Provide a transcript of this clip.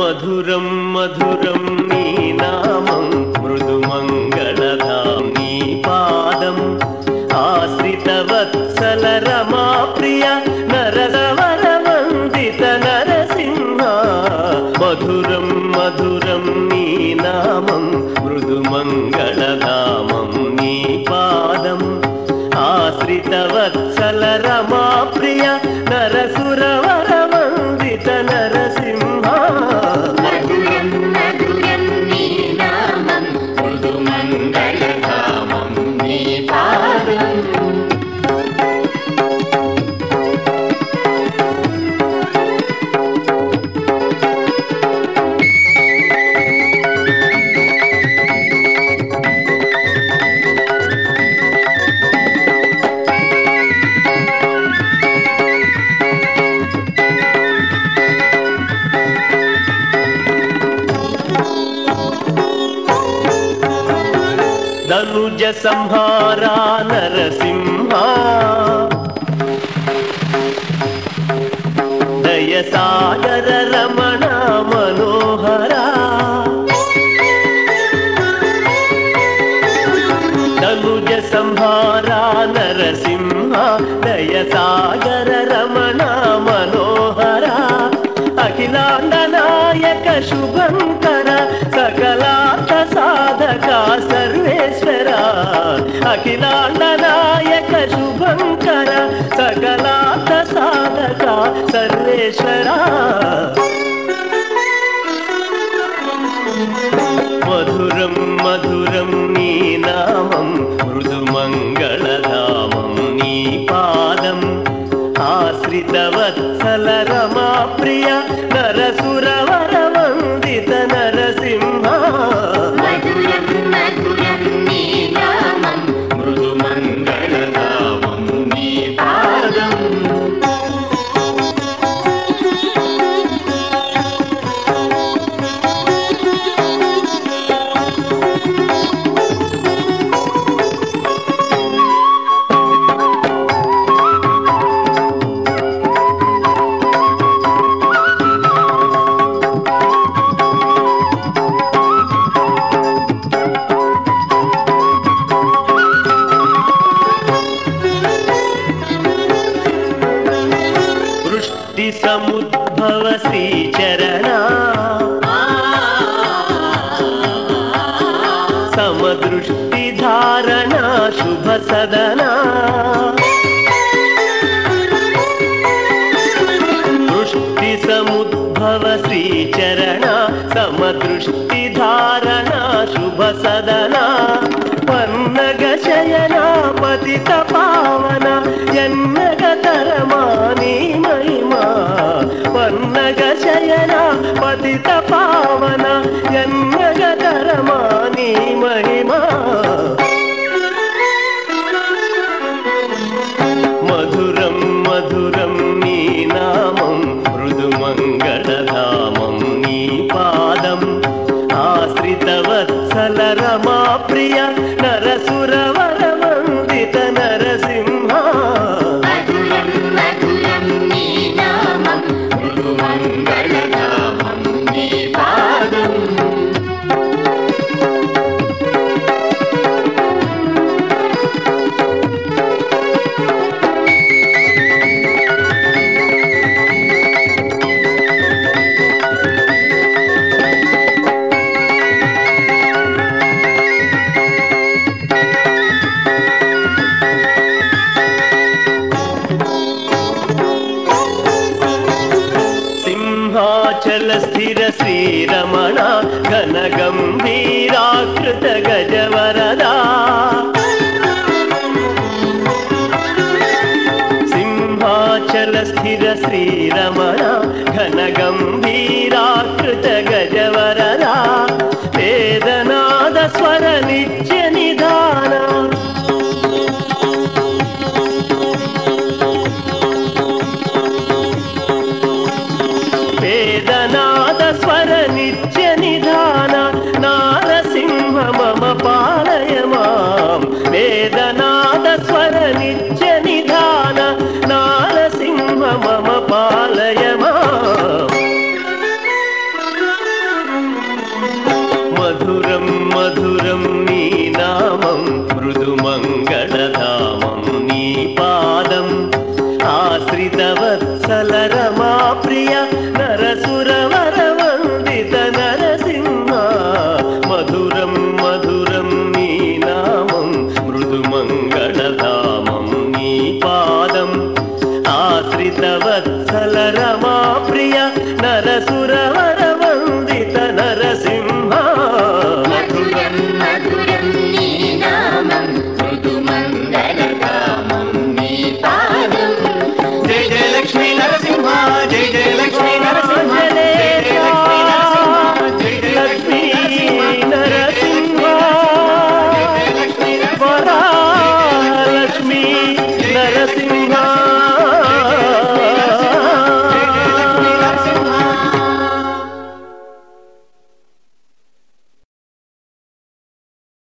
మధురం మధురం నీ నామం మృదుమంగళధాం నీ పాదం ఆశ్రిత వత్సల రమా ప్రియ నరసవర వందిత నరసింహ మధురం మధురం నీ నామం మృదుమంగళధామం నీ పాదం ఆశ్రిత వత్సల రమా ప్రియ నరసురవర వందిత నరసింహ మధురం మధురం నీ నామం మృదుమంగళధామం నీ పాదం ధనుజ సంహారా నరసింహ దయ సాగర రమణ మనోహరా ధనుజ సంహారా నరసింహ దయ సాగర రమణ మనోహర అఖిలాండ నాయక శుభంకర సకలార్థ సాధక సర్వేశ్వర అఖిలాండ నాయక శుభంకర సకలార్థ సాధక సర్వేశ్వర మధురం మధురం నీ నామం మృదుమంగళధామం నీ పాదం ఆశ్రిత వత్సల రమా ప్రియ నరసురవర వందిత నరసింహ మధురం మధురం నీ నామం మృదుమంగళధామం నీ పాదం వృష్టి సముద్భవ శ్రీచరణ సమదృష్టి ధారణ శుభ సదనా వృష్టి సముద్భవ శ్రీచరణ సమదృష్టి ధారణ శుభ సదనా పన్నగ శయన పతిత పావన ఎన్నగతరమాని మహిమా పన్నగ శయన పతిత పావన ఎన్నగతరమాని మహిమా మధురం మధురం నీ నామం మృదుమంగళధామం నీ పాదం ఆశ్రిత వత్సల రమా ప్రియ నరసురవర వందిత నరసింహ మధురం మధురం నీ నామం మృదుమంగళధామం నీ పాదం సింహాచల స్థిర శ్రీరమణ ఘన గంభీరాకృత గజవరదా సింహాచల స్థిర శ్రీరమణ ఘన గంభీరాకృత గజవరదా వేదనాద స్వర నిత్య నిధాన వేదనాద స్వర నిత్య నిధాన నారసింహ మమ పాలయ మాం వేదనాద స్వర నిత్య